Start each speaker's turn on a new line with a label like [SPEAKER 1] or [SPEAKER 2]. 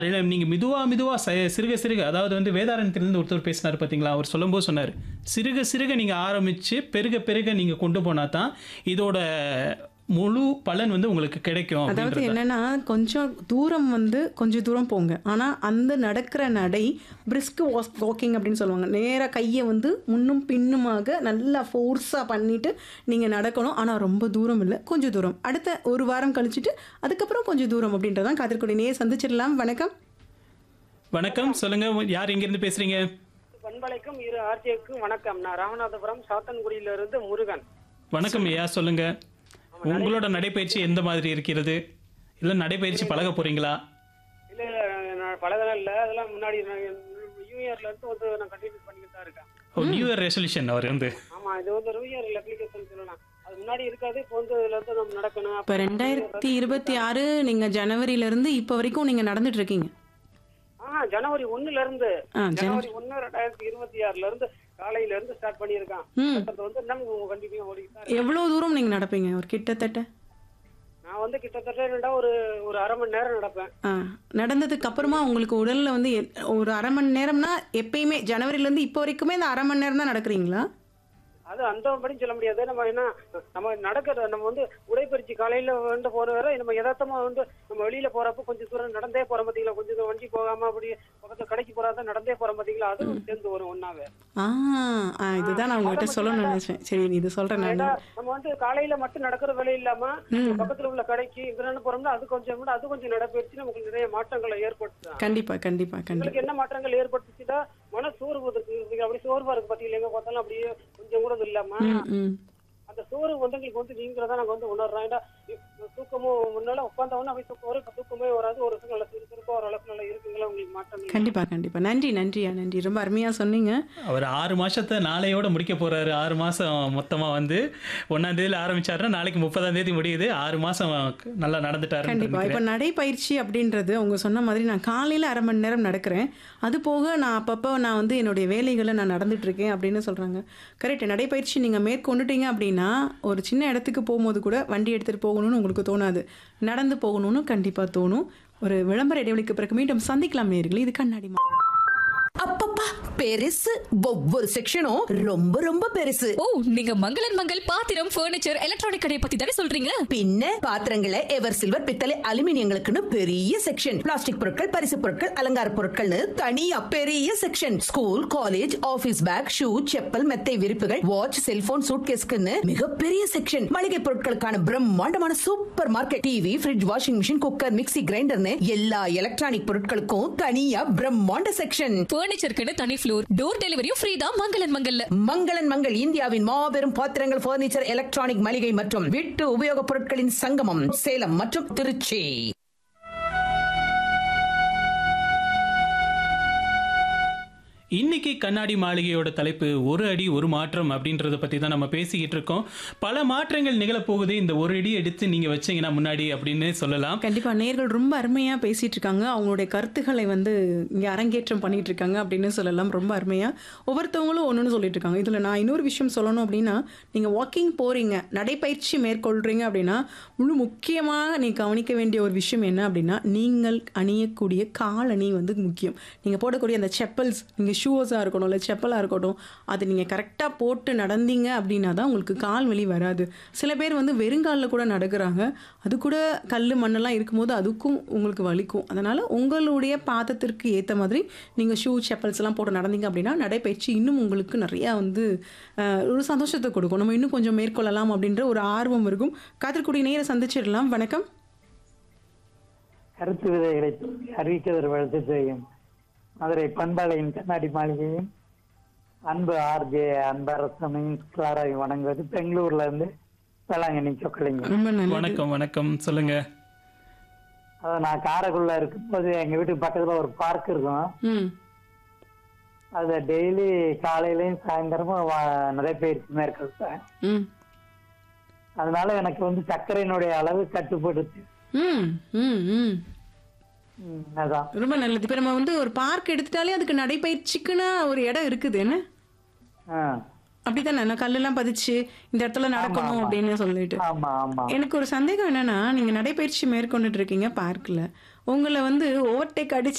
[SPEAKER 1] இல்ல, நீங்க மெதுவா மெதுவா ச- சிறுக சிறுக அதாவது வந்து வேதாரண்யத்திலிருந்து ஒருத்தர் பேசினார் பாத்தீங்களா அவர் சொல்லும்போது சொன்னார் சிறுக சிறுக நீங்க ஆரம்பிச்சு பெருக பெருக நீங்க கொண்டு போனா தான் இதோட முழு பலன் வந்து உங்களுக்கு கிடைக்கும்
[SPEAKER 2] அதாவது
[SPEAKER 1] அப்படின்றது தான்.
[SPEAKER 2] என்னன்னா கொஞ்சம் தூரம் வந்து கொஞ்சம் தூரம் போங்க ஆனா அந்த நடக்கிற நடை பிரிஸ்க் வாக்கிங் அப்படின்னு சொல்லுவாங்க நேரா கையை வந்து முன்னும் பின்னுமாக நல்லா ஃபோர்ஸாக பண்ணிட்டு நீங்க நடக்கணும் ஆனா ரொம்ப தூரம் இல்லை கொஞ்சம் தூரம் அடுத்த ஒரு வாரம் கழிச்சிட்டு அதுக்கப்புறம் கொஞ்சம் தூரம் அப்படின்றதான் காத்திருக்கூடிய நேர் சந்திச்சிடலாம் வணக்கம்
[SPEAKER 1] வணக்கம் சொல்லுங்க யார் எங்க இருந்து பேசுறீங்க
[SPEAKER 3] பண்பலைக்கும் இரு ஆர்ஜேக்கும் வணக்கம் நான் ராமநாதபுரம் சாத்தன்குடியில இருந்து முருகன்
[SPEAKER 1] வணக்கம் ஐயா சொல்லுங்க உங்களோட நடைப்பயிற்சி எந்த மாதிரி இருக்கிறது இல்ல நடைப்பயிற்சி பழக போறீங்களா
[SPEAKER 3] இல்ல இல்ல, நான் பழகலாம் இல்ல அதெல்லாம் முன்னாடி நான் நியூ இயர்ல இருந்து வந்து நான் கண்டினியூ பண்ணிட்டு தான் இருக்கேன்
[SPEAKER 1] ஓ நியூ இயர் ரெசல்யூஷன் அவர் வந்து
[SPEAKER 3] ஆமா இது வந்து நியூ இயர் அப்ளிகேஷன் சொல்லலாம் அது முன்னாடி இருக்காது இப்போ வந்து இதுல இருந்து நம்ம நடக்கணும்
[SPEAKER 2] இப்போ ரெண்டாயிரத்தி இருபத்தி ஆறு நீங்க ஜனவரியில இருந்து இப்போ வரைக்கும் நீங்க நடந்துட்டு இருக்கீங்க
[SPEAKER 3] ஆ ஜனவரி ஒண்ணுல இருந்து
[SPEAKER 2] ஆ ஜனவரி
[SPEAKER 3] ஜனவரி ஒண்ணு ரெண்டாயிரத்தி இருபத்தி ஆறுல இருந்து காலையில இருந்து ஸ்டார்ட் பண்ணியிருக்கான்
[SPEAKER 2] ம்
[SPEAKER 3] அது வந்து நம்ம கண்டினியூ ஓடிட்டு தான் இருக்கு.
[SPEAKER 2] எவ்வளோ தூரம் நீங்க நடப்பீங்க ஒரு கிட்டத்தட்ட
[SPEAKER 3] நான் வந்து கிட்டத்தட்ட ரெண்டா ஒரு ஒரு அரை மணி நேரம் நடப்பேன்
[SPEAKER 2] ஆ நடந்ததுக்கு அப்புறமா உங்களுக்கு உடல்ல வந்து எ- ஒரு அரை மணி நேரம்னா எப்பயுமே ஜனவரில இருந்து இப்போ வரைக்குமே இந்த அரை மணி நேரம் தான் நடக்கிறீங்களா
[SPEAKER 3] அது அந்த படி சொல்ல முடியாது நம்ம என்ன நம்ம நடக்கிற நம்ம வந்து உடைப்பயிற்சி காலையில வந்து போற வரை நம்ம யதார்த்தமா வந்து நம்ம வெளியில போறப்ப கொஞ்சம் தூரம் நடந்தே போற பாத்தீங்களா கொஞ்சம் தூரம் வண்டி போகாம அப்படி பக்கத்துல கடைக்கு போறாதான் நடந்தே போற பாத்தீங்களா அதுவும் சேர்ந்து வரும் ஒன்னாவே
[SPEAKER 2] ஆ ஆ இதுதான் நான் உங்ககிட்ட சொல்லணும்னு நினைச்சேன் சரி நீ இது சொல்றேன் நான்
[SPEAKER 3] ஏன்னா நம்ம வந்து காலையில மட்டும் நடக்கிற வேலை இல்லாம பக்கத்துல உள்ள கடைக்கு இங்க போறோம்னா அது கொஞ்சம் கூட அது கொஞ்சம் நடப்பயிற்சி நமக்கு நிறைய மாற்றங்களை ஏற்படுத்தும்
[SPEAKER 2] கண்டிப்பா கண்டிப்பா கண்டிப்பா
[SPEAKER 3] உங்களுக்கு என்ன மாற்றங்கள் ஏற்படுத்துச்சுன்னா மன சோர்வு இருக்கு இருக்கு. அப்படி சோர்வா இருக்கு பாத்தீங்களா எங்க பார்த்தாலும் அப்படியே கொஞ்சம் கூட இது இல்லாம
[SPEAKER 2] ம் ம்
[SPEAKER 3] அந்த சோறு வந்து எங்களுக்கு வந்து நீங்கிறதா நாங்க வந்து உணர்றோம் ஏன்னா இப்ப தூக்கமும் முன்னால உட்காந்தவொன்னே அப்படி தூக்கம் வரும் இப்ப தூக்கமே வராது ஒரு சில நல்ல சுறுசுறுப்பா ஓரளவுக்கு நல்லா இருக்குங்களா உங்களுக்கு மாற்றம்
[SPEAKER 2] கண்டிப்பா கண்டிப்பா நன்றி நன்றியா நன்றி ரொம்ப அருமையா சொன்னீங்க
[SPEAKER 1] அவர் ஆறு மாசத்தை நாளையோட முடிக்க போறாரு ஆறு மாசம் மொத்தமா வந்து ஒன்னாம் தேதியில ஆரம்பிச்சாருன்னா நாளைக்கு முப்பதாம் தேதி முடியுது ஆறு மாசம் நல்லா நடந்துட்டாரு
[SPEAKER 2] கண்டிப்பா இப்போ நடைப்பயிற்சி அப்படின்றது அவங்க சொன்ன மாதிரி நான் காலையில அரை மணி நேரம் நடக்கிறேன் அது போக நான் அப்பப்போ நான் வந்து என்னுடைய வேலைகளை நான் நடந்துட்டு இருக்கேன் அப்படின்னு சொல்றாங்க கரெக்ட் நடைப்பயிற்சி நீங்க மேற்கொண்டுட்டீங்க அப்படின்னா ஒரு சின்ன இடத்துக்கு போகும்போது கூட வண்டி எடுத்துட்டு போகணும்னு உங்களுக்கு தோணாது நடந்து போகணும்னு கண்டிப்பா தோணும் ஒரு விளம்பர இடைவெளிக்கு பிறகு மீண்டும் சந்திக்கலாம் நேர்களே இது கண்ணாடி மா-
[SPEAKER 4] அப்பப்பா பெருசு ஒவ்வொரு செக்ஷனும் ரொம்ப ரொம்ப பெருசு
[SPEAKER 5] ஓ நீங்க மங்களன் மங்கள் பாத்திரம் ஃபர்னிச்சர் எலக்ட்ரானிக் கடையை பத்தி தானே சொல்றீங்க
[SPEAKER 4] பின்ன பாத்திரங்களை எவர் சில்வர் பித்தளை அலுமினியங்களுக்குன்னு பெரிய செக்ஷன் பிளாஸ்டிக் பொருட்கள் பரிசு பொருட்கள் அலங்கார பொருட்கள்னு தனியா பெரிய section school college office bag shoe chappal மெத்தை விரிப்புகள் வாட்ச் செல்போன் சூட்கேஸ்க்குன்னு மிகப்பெரிய செக்ஷன் மளிகை பொருட்களுக்கான பிரம்மாண்டமான supermarket TV fridge washing machine cooker mixie கிரைண்டர்னு எல்லா எலக்ட்ரானிக் பொருட்களுக்கும் தனியா பிரம்மாண்ட செக்ஷன்
[SPEAKER 5] ஃபர்னிச்சருக்குன்னு தனி ஃப்ளோர் டோர் டெலிவரியும் ஃப்ரீ தான் மங்களன் மங்கல்ல
[SPEAKER 4] மங்களன் மங்கள் இந்தியாவின் மாபெரும் பாத்திரங்கள் பர்னிச்சர் எலக்ட்ரானிக் மளிகை மற்றும் வீட்டு உபயோகப் பொருட்களின் சங்கமம் சேலம் மற்றும் திருச்சி
[SPEAKER 1] இன்னைக்கு கண்ணாடி மாளிகையோட தலைப்பு ஒரு அடி ஒரு மாற்றம் அப்படின்றத பத்தி தான் நம்ம பேசிக்கிட்டு இருக்கோம் பல மாற்றங்கள் நிகழப்போகுது இந்த ஒரு அடி எடுத்து நீங்க வச்சீங்கன்னா முன்னாடி அப்படின்னு சொல்லலாம்
[SPEAKER 2] கண்டிப்பா நேர்கள் ரொம்ப அருமையா பேசிட்டு இருக்காங்க அவங்களுடைய கருத்துக்களை வந்து இங்க அரங்கேற்றம் பண்ணிட்டு இருக்காங்க அப்படின்னு சொல்லலாம் ரொம்ப அருமையா ஒவ்வொருத்தவங்களும் ஒண்ணுன்னு சொல்லிட்டு இருக்காங்க இதுல நான் இன்னொரு விஷயம் சொல்லணும் அப்படின்னா நீங்க வாக்கிங் போறீங்க நடைப்பயிற்சி மேற்கொள்றீங்க அப்படின்னா முழு முக்கியமாக நீ கவனிக்க வேண்டிய ஒரு விஷயம் என்ன அப்படின்னா நீங்கள் அணியக்கூடிய காலணி வந்து முக்கியம் நீங்க போடக்கூடிய அந்த செப்பல்ஸ் நீங்க ஷூஸாக இருக்கட்டும் இல்லை செப்பலாக இருக்கட்டும் அது நீங்கள் கரெக்டாக போட்டு நடந்தீங்க அப்படின்னா தான் உங்களுக்கு கால் வலி வராது சில பேர் வந்து வெறுங்காலில் கூட நடக்கிறாங்க அது கூட கல் மண்ணெல்லாம் இருக்கும்போது அதுக்கும் உங்களுக்கு வலிக்கும் அதனால் உங்களுடைய பாதத்திற்கு ஏற்ற மாதிரி நீங்கள் ஷூ செப்பல்ஸ் எல்லாம் போட்டு நடந்தீங்க அப்படின்னா நடைப்பயிற்சி இன்னும் உங்களுக்கு நிறையா வந்து அஹ், ஒரு சந்தோஷத்தை கொடுக்கும் நம்ம இன்னும் கொஞ்சம் மேற்கொள்ளலாம் அப்படின்ற ஒரு ஆர்வம் இருக்கும் காத்திருக்கூடிய நேரை சந்திச்சிடலாம் வணக்கம்
[SPEAKER 6] கருத்து விதைகளை அறிவிக்கதர் வளர்த்து செய்யும் மதுரை பண்பாளையின் கண்ணாடி மாளிகையும் அன்பு ஆர்ஜே அன்பரசனையும் கிளாராவையும் வணங்குவது பெங்களூர்ல இருந்து வேளாங்கண்ணி சொக்கலிங்க
[SPEAKER 2] ரொம்ப நல்லது
[SPEAKER 1] வணக்கம் வணக்கம் சொல்லுங்க
[SPEAKER 6] அதான் நான் காரைக்குள்ள இருக்கும்போது எங்க வீட்டுக்கு பக்கத்துல ஒரு பார்க் இருக்கும்
[SPEAKER 2] ம்
[SPEAKER 6] அதை டெய்லி காலையிலயும் சாயந்தரமும் வா- நடைப்பயிற்சி மேற்கொள்வேன்
[SPEAKER 2] ம்
[SPEAKER 6] அதனால எனக்கு வந்து சர்க்கரையினுடைய அளவு கட்டுப்படுத்து
[SPEAKER 2] ம் ம் ம்
[SPEAKER 6] ம், அதான்
[SPEAKER 2] ரொம்ப நல்லது இப்போ நம்ம வந்து ஒரு பார்க் எடுத்துட்டாலே அதுக்கு நடைப்பயிற்சிக்குன்னு ஒரு இடம் இருக்குது என்ன
[SPEAKER 6] ஆ
[SPEAKER 2] அப்படித்தானே நான் கல்லெல்லாம் பதிச்சு இந்த இடத்துல நடக்கணும்
[SPEAKER 6] ஆமா.
[SPEAKER 2] அப்படின்னு சொல்லிட்டு
[SPEAKER 6] ஆமா ஆமா
[SPEAKER 2] எனக்கு ஒரு சந்தேகம் என்னன்னா நீங்க நடைபயிற்சி மேற்கொண்டுட்டு இருக்கீங்க பார்க்ல உங்களை வந்து ஓவர்டேக் அடிச்சு